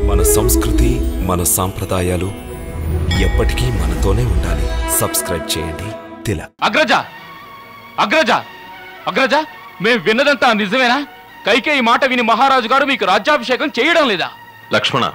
మన సంస్కృతి మన సాంప్రదాయాలు ఎప్పటికీ మనతోనే ఉండాలి సబ్స్క్రైబ్ చేయండి తిలక్ అగ్రజ అగ్రజ అగ్రజ మేం విన్నదంతా నిజమేనా కైకేయి మాట విని మహారాజు గారు మీకు రాజ్యాభిషేకం చేయడం లేదా లక్ష్మణ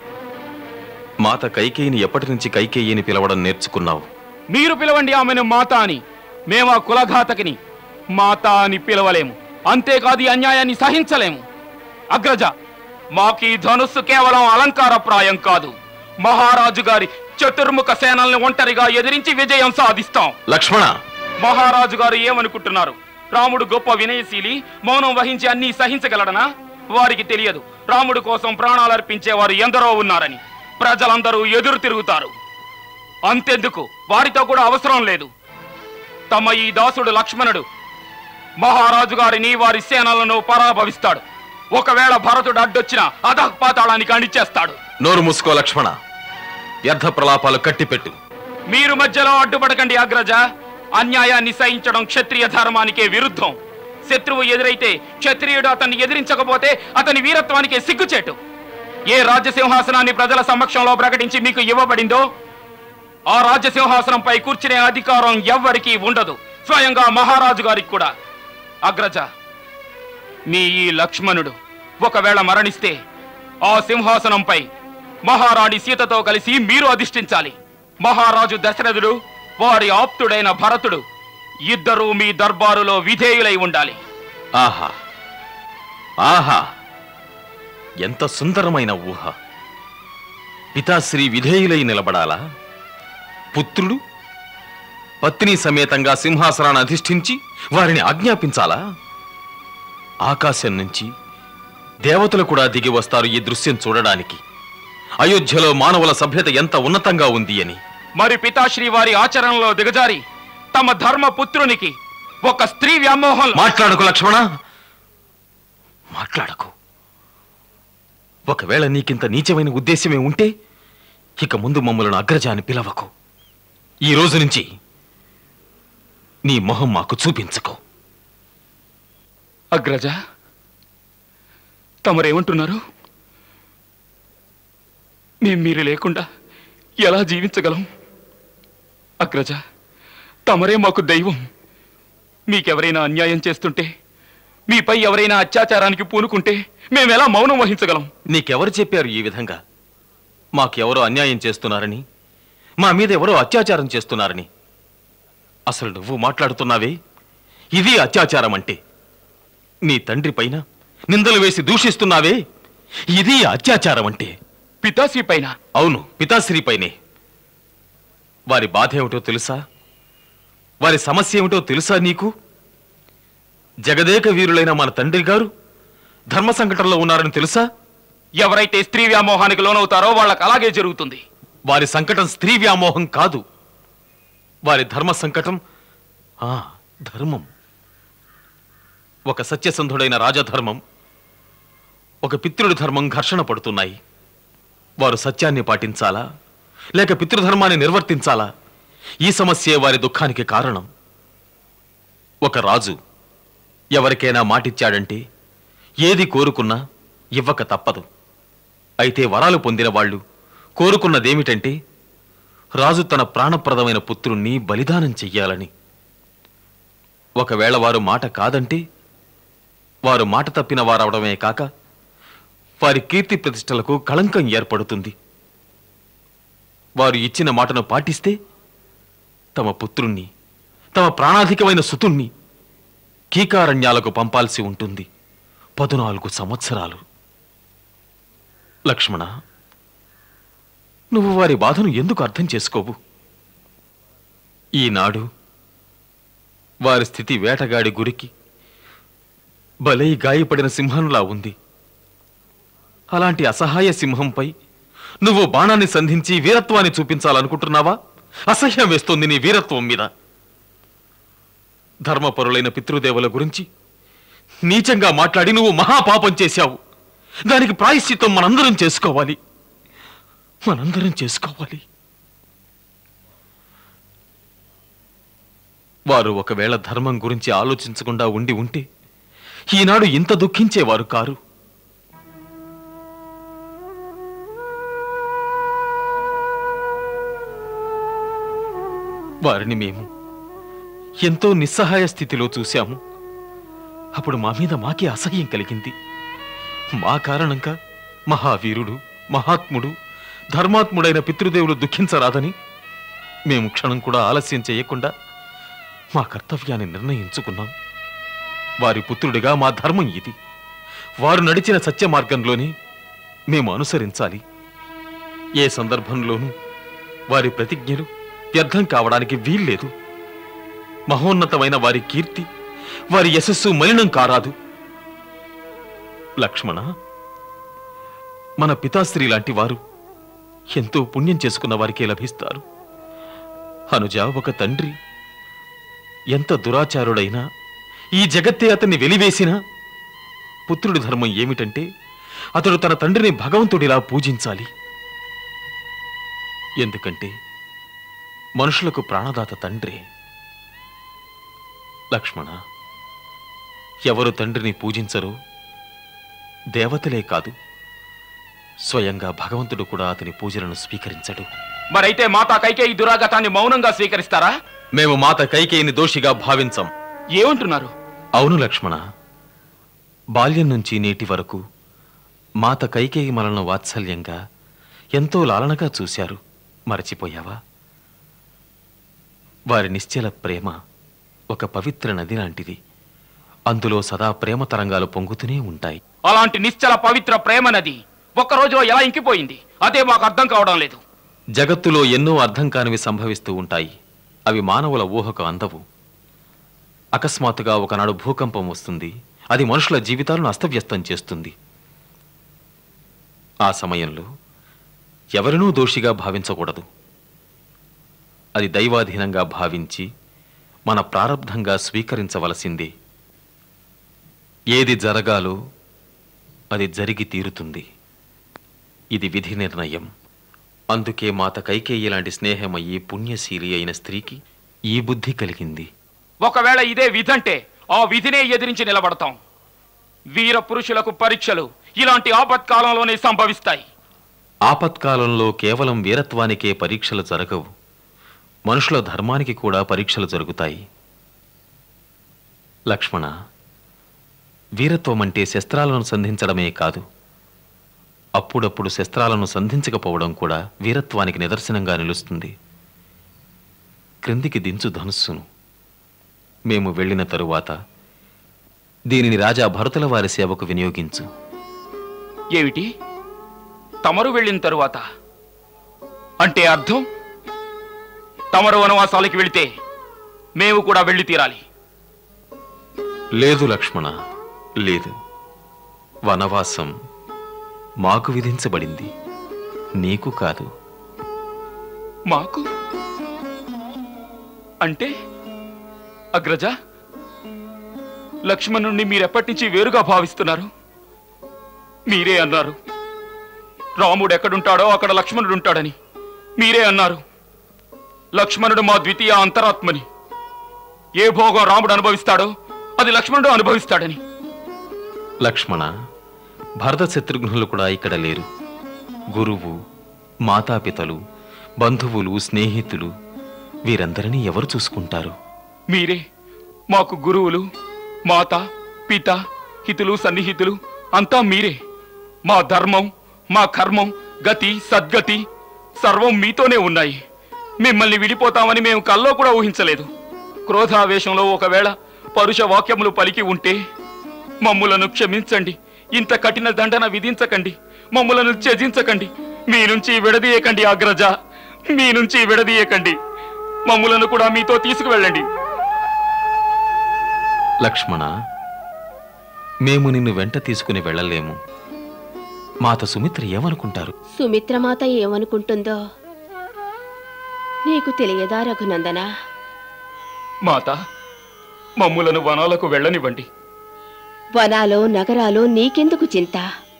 మాత కైకేయిని ఎప్పటి నుంచి కైకేయిని పిలవడం నేర్చుకున్నావు మీరు పిలవండి ఆమెను మాత అని మేము ఆ కులఘాతకిని మాత అని పిలవలేము అంతేకాదు ఈ అన్యాయాన్ని సహించలేము అగ్రజ మాకీ ధనుస్సు కేవలం అలంకారప్రాయం కాదు మహారాజు గారి చతుర్ముఖ సేనల్ని ఒంటరిగా ఎదిరించి విజయం సాధిస్తాం లక్ష్మణ మహారాజు గారు ఏమనుకుంటున్నారు రాముడు గొప్ప వినయశీలి మౌనం వహించి అన్నీ సహించగలడనా వారికి తెలియదు రాముడు కోసం ప్రాణాలర్పించేవారు ఎందరో ఉన్నారని ప్రజలందరూ ఎదురు తిరుగుతారు అంతెందుకు వారితో కూడా అవసరం లేదు తమ ఈ దాసుడు లక్ష్మణుడు మహారాజు గారిని వారి సేనలను పరాభవిస్తాడు ఒకవేళ భరతుడు అడ్డొచ్చిన అధపాతాళానికి అణిచేస్తాడు నోరు మూసుకో లక్ష్మణ వ్యర్థ ప్రలాపాలు కట్టిపెట్టు మీరు మధ్యలో అడ్డుపడకండి అగ్రజ అన్యాయాన్ని సహించడం క్షత్రియ ధర్మానికే విరుద్ధం శత్రువు ఎదురైతే క్షత్రియుడు అతన్ని ఎదిరించకపోతే అతని వీరత్వానికే సిగ్గుచేటు ఏ రాజ్యసింహాసనాన్ని ప్రజల సమక్షంలో ప్రకటించి మీకు ఇవ్వబడిందో ఆ రాజ్యసింహాసనంపై కూర్చునే అధికారం ఎవ్వరికీ ఉండదు స్వయంగా మహారాజు గారికి కూడా అగ్రజ మీ ఈ లక్ష్మణుడు ఒకవేళ మరణిస్తే ఆ సింహాసనంపై మహారాణి సీతతో కలిసి మీరు అధిష్ఠించాలి మహారాజు దశరథుడు వారి ఆప్తుడైన భరతుడు ఇద్దరూ మీ దర్బారులో విధేయులై ఉండాలి ఆహా ఆహా ఎంత సుందరమైన ఊహ పితాశ్రీ విధేయులై నిలబడాలా పుత్రుడు పత్ని సమేతంగా సింహాసనాన్ని అధిష్ఠించి వారిని ఆజ్ఞాపించాలా ఆకాశం నుంచి దేవతలు కూడా దిగి వస్తారు ఈ దృశ్యం చూడడానికి అయోధ్యలో మానవుల సభ్యత ఎంత ఉన్నతంగా ఉంది అని మరి పితాశ్రీ వారి ఆచరణలో దిగజారి తమ ధర్మ పుత్రునికి ఒక స్త్రీ వ్యామోహం మాట్లాడకు లక్ష్మణ మాట్లాడకు ఒకవేళ నీకింత నీచమైన ఉద్దేశమే ఉంటే ఇక ముందు మమ్మల్ని అగ్రజ అని పిలవకు ఈ రోజు నుంచి నీ మొహం మాకు చూపించకు అగ్రజ తమరేమంటున్నారు మేం మీరు లేకుండా ఎలా జీవించగలం అగ్రజ తమరే మాకు దైవం మీకెవరైనా అన్యాయం చేస్తుంటే మీపై ఎవరైనా అత్యాచారానికి పూనుకుంటే మేమెలా మౌనం వహించగలం నీకెవరు చెప్పారు ఈ విధంగా మాకెవరో అన్యాయం చేస్తున్నారని మా మీద ఎవరో అత్యాచారం చేస్తున్నారని అసలు నువ్వు మాట్లాడుతున్నావే ఇది అత్యాచారం అంటే నీ తండ్రి పైన నిందలు వేసి దూషిస్తున్నావే ఇది అత్యాచారం అంటే పితాశ్రీ పైన అవును పితాశ్రీపైనే వారి బాధ ఏమిటో తెలుసా వారి సమస్య ఏమిటో తెలుసా నీకు జగదేక వీరులైన మన తండ్రి గారు ధర్మ సంకటంలో ఉన్నారని తెలుసా ఎవరైతే స్త్రీ వ్యామోహానికి లోనవుతారో వాళ్ళకి అలాగే జరుగుతుంది వారి సంకటం స్త్రీ వ్యామోహం కాదు వారి ధర్మ సంకటం ఆ ధర్మం ఒక సత్యసంధుడైన రాజధర్మం ఒక పితృడి ధర్మం ఘర్షణ పడుతున్నాయి వారు సత్యాన్ని పాటించాలా లేక పితృధర్మాన్ని నిర్వర్తించాలా ఈ సమస్యే వారి దుఃఖానికి కారణం ఒక రాజు ఎవరికైనా మాటిచ్చాడంటే ఏది కోరుకున్నా ఇవ్వక తప్పదు అయితే వరాలు పొందిన వాళ్ళు కోరుకున్నదేమిటంటే రాజు తన ప్రాణప్రదమైన పుత్రుణ్ణి బలిదానం చెయ్యాలని ఒకవేళ వారు మాట కాదంటే వారు మాట తప్పిన వారవడమే కాక వారి కీర్తి ప్రతిష్టలకు కళంకం ఏర్పడుతుంది వారు ఇచ్చిన మాటను పాటిస్తే తమ పుత్రుణ్ణి తమ ప్రాణాధికమైన సుతుణ్ణి కీకారణ్యాలకు పంపాల్సి ఉంటుంది పదునాలుగు సంవత్సరాలు లక్ష్మణ నువ్వు వారి బాధను ఎందుకు అర్థం చేసుకోవు ఈనాడు వారి స్థితి వేటగాడి గురికి బలై గాయపడిన సింహంలా ఉంది అలాంటి అసహాయ సింహంపై నువ్వు బాణాన్ని సంధించి వీరత్వాన్ని చూపించాలనుకుంటున్నావా అసహ్యం వేస్తుంది నీ వీరత్వం మీద ధర్మపరులైన పితృదేవుల గురించి నీచంగా మాట్లాడి నువ్వు మహాపాపం చేశావు దానికి ప్రాయశ్చిత్తం మనందరం చేసుకోవాలి మనందరం చేసుకోవాలి వారు ఒకవేళ ధర్మం గురించి ఆలోచించకుండా ఉండి ఉంటే ఈనాడు ఇంత దుఃఖించేవారు కారు వారిని మేము ఎంతో నిస్సహాయ స్థితిలో చూశాము అప్పుడు మా మీద మాకే అసహ్యం కలిగింది మా కారణంగా మహావీరుడు మహాత్ముడు ధర్మాత్ముడైన పితృదేవులు దుఃఖించరాదని మేము క్షణం కూడా ఆలస్యం చేయకుండా మా కర్తవ్యాన్ని నిర్ణయించుకున్నాం వారి పుత్రుడిగా మా ధర్మం ఇది వారు నడిచిన సత్య మార్గంలోనే మేము అనుసరించాలి ఏ సందర్భంలోనూ వారి ప్రతిజ్ఞలు వ్యర్థం కావడానికి వీల్లేదు మహోన్నతమైన వారి కీర్తి వారి యశస్సు మలినం కారాదు లక్ష్మణ మన పితాశ్రీ లాంటి వారు ఎంతో పుణ్యం చేసుకున్న వారికే లభిస్తారు అనుజ ఒక తండ్రి ఎంత దురాచారుడైనా ఈ జగత్తే అతన్ని వెలివేసినా పుత్రుడి ధర్మం ఏమిటంటే అతడు తన తండ్రిని భగవంతుడిలా పూజించాలి ఎందుకంటే మనుషులకు ప్రాణదాత తండ్రి లక్ష్మణ ఎవరు తండ్రిని పూజించరో దేవతలే కాదు స్వయంగా భగవంతుడు కూడా అతని పూజలను స్వీకరించడు మరైతే మాతా కైకేయి దురాగతాన్ని మౌనంగా స్వీకరిస్తారా మేము మాత కైకేయిని దోషిగా భావించం ఏమంటున్నారు అవును లక్ష్మణ బాల్యం నుంచి నేటి వరకు మాత కైకేయి మనలను వాత్సల్యంగా ఎంతో లాలనగా చూశారు మరచిపోయావా వారి నిశ్చల ప్రేమ ఒక పవిత్ర నది లాంటిది అందులో సదా ప్రేమ తరంగాలు పొంగుతూనే ఉంటాయి అలాంటి నిశ్చల పవిత్ర ప్రేమ నది ఒక్క రోజులో ఎలా ఇంకిపోయింది అదే మాకు అర్థం కావడం లేదు జగత్తులో ఎన్నో అర్థం కానివి సంభవిస్తూ ఉంటాయి అవి మానవుల ఊహకు అందవు అకస్మాత్తుగా ఒకనాడు భూకంపం వస్తుంది అది మనుషుల జీవితాలను అస్తవ్యస్తం చేస్తుంది ఆ సమయంలో ఎవరినూ దోషిగా భావించకూడదు అది దైవాధీనంగా భావించి మన ప్రారబ్ధంగా స్వీకరించవలసిందే ఏది జరగాలో అది జరిగి తీరుతుంది ఇది విధి నిర్ణయం అందుకే మాత కైకేయి లాంటి స్నేహమయ్యి పుణ్యశీలి అయిన స్త్రీకి ఈ బుద్ధి కలిగింది ఒకవేళ ఇదే విధంటే ఆ విధినే ఎదిరించి నిలబడతాం వీర పురుషులకు పరీక్షలు ఇలాంటి ఆపత్కాలంలోనే సంభవిస్తాయి ఆపత్కాలంలో కేవలం వీరత్వానికే పరీక్షలు జరగవు మనుషుల ధర్మానికి కూడా పరీక్షలు జరుగుతాయి లక్ష్మణ వీరత్వం అంటే శస్త్రాలను సంధించడమే కాదు అప్పుడప్పుడు శస్త్రాలను సంధించకపోవడం కూడా వీరత్వానికి నిదర్శనంగా నిలుస్తుంది క్రిందికి దించు ధనుస్సును మేము వెళ్ళిన తరువాత దీనిని రాజా భరతుల వారి సేవకు వినియోగించు ఏమిటి తమరు వెళ్ళిన తరువాత అంటే అర్థం తమరు వనవాసాలకి వెళితే మేము కూడా వెళ్ళి తీరాలి లేదు లక్ష్మణ లేదు వనవాసం మాకు విధించబడింది నీకు కాదు మాకు అంటే అగ్రజ లక్ష్మణుణ్ణి మీరెప్పటి నుంచి వేరుగా భావిస్తున్నారు మీరే అన్నారు రాముడు ఎక్కడుంటాడో అక్కడ లక్ష్మణుడు ఉంటాడని మీరే అన్నారు లక్ష్మణుడు మా ద్వితీయ అంతరాత్మని ఏ భోగం రాముడు అనుభవిస్తాడో అది లక్ష్మణుడు అనుభవిస్తాడని లక్ష్మణ భరత శత్రుఘ్నులు కూడా ఇక్కడ లేరు గురువు మాతాపితలు బంధువులు స్నేహితులు వీరందరినీ ఎవరు చూసుకుంటారు మీరే మాకు గురువులు మాత పిత హితులు సన్నిహితులు అంతా మీరే మా ధర్మం మా కర్మం గతి సద్గతి సర్వం మీతోనే ఉన్నాయి మిమ్మల్ని విడిపోతామని మేము కల్లో కూడా ఊహించలేదు క్రోధావేశంలో ఒకవేళ పరుష వాక్యములు పలికి ఉంటే మమ్ములను క్షమించండి ఇంత కఠిన దండన విధించకండి మమ్ములను త్యజించకండి మీ నుంచి విడదీయకండి అగ్రజ మీ నుంచి విడదీయకండి మమ్ములను కూడా మీతో తీసుకువెళ్ళండి లక్ష్మణ మేము నిన్ను వెంట తీసుకుని వెళ్ళలేము మాత సుమిత్ర ఏమనుకుంటారు సుమిత్రమాత ఏమనుకుంటుందో నీకు తెలియదా రఘునందన మాత మమ్ములను వనాలకు వెళ్ళనివ్వండి వనాలో నగరాలో నీకెందుకు చింత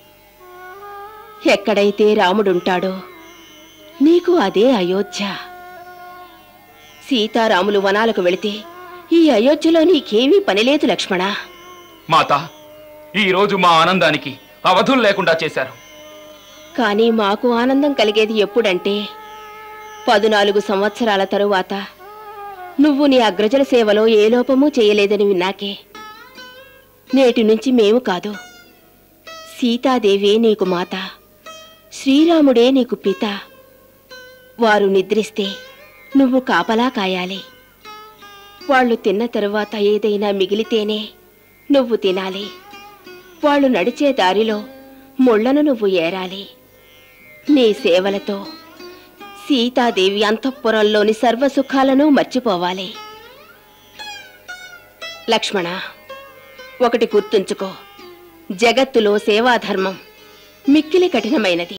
ఎక్కడైతే రాముడుంటాడో నీకు అదే అయోధ్య సీతారాములు వనాలకు వెళితే ఈ అయోధ్యలో నీకేమీ పనిలేదు లక్ష్మణ మాత ఈ రోజు మా ఆనందానికి అవధులు లేకుండా చేశారు కానీ మాకు ఆనందం కలిగేది ఎప్పుడంటే పదునాలుగు సంవత్సరాల తరువాత నువ్వు నీ అగ్రజల సేవలో ఏ లోపమూ చేయలేదని విన్నాకే నేటి నుంచి మేము కాదు సీతాదేవి నీకు మాత శ్రీరాముడే నీకు పిత వారు నిద్రిస్తే నువ్వు కాపలా కాయాలి వాళ్ళు తిన్న తరువాత ఏదైనా మిగిలితేనే నువ్వు తినాలి వాళ్ళు నడిచే దారిలో ముళ్ళను నువ్వు ఏరాలి నీ సేవలతో సీతాదేవి అంతఃపురంలోని సర్వసుఖాలను మర్చిపోవాలి లక్ష్మణ ఒకటి గుర్తుంచుకో జగత్తులో సేవాధర్మం మిక్కిలి కఠినమైనది